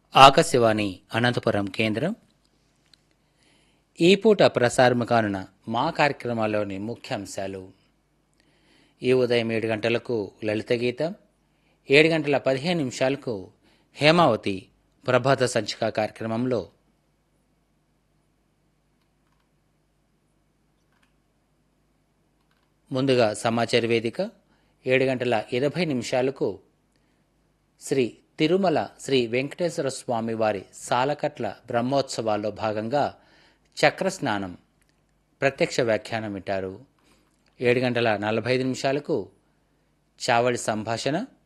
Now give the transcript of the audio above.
ఆకాశవాణి అనంతపురం కేంద్రం ఈ పూట ప్రసారం కానున్న మా కార్యక్రమాల్లోని ముఖ్యాంశాలు ఈ ఉదయం ఏడు గంటలకు లలిత గీతం ఏడు గంటల పదిహేను నిమిషాలకు హేమావతి ప్రభాత సంచిక కార్యక్రమంలో ముందుగా సమాచార వేదిక ఏడు గంటల ఇరవై నిమిషాలకు శ్రీ తిరుమల శ్రీ వెంకటేశ్వర స్వామి వారి సాలకట్ల బ్రహ్మోత్సవాల్లో భాగంగా చక్రస్నానం ప్రత్యక్ష వ్యాఖ్యానం వింటారు ఏడు గంటల నలభై ఐదు నిమిషాలకు చావడి సంభాషణ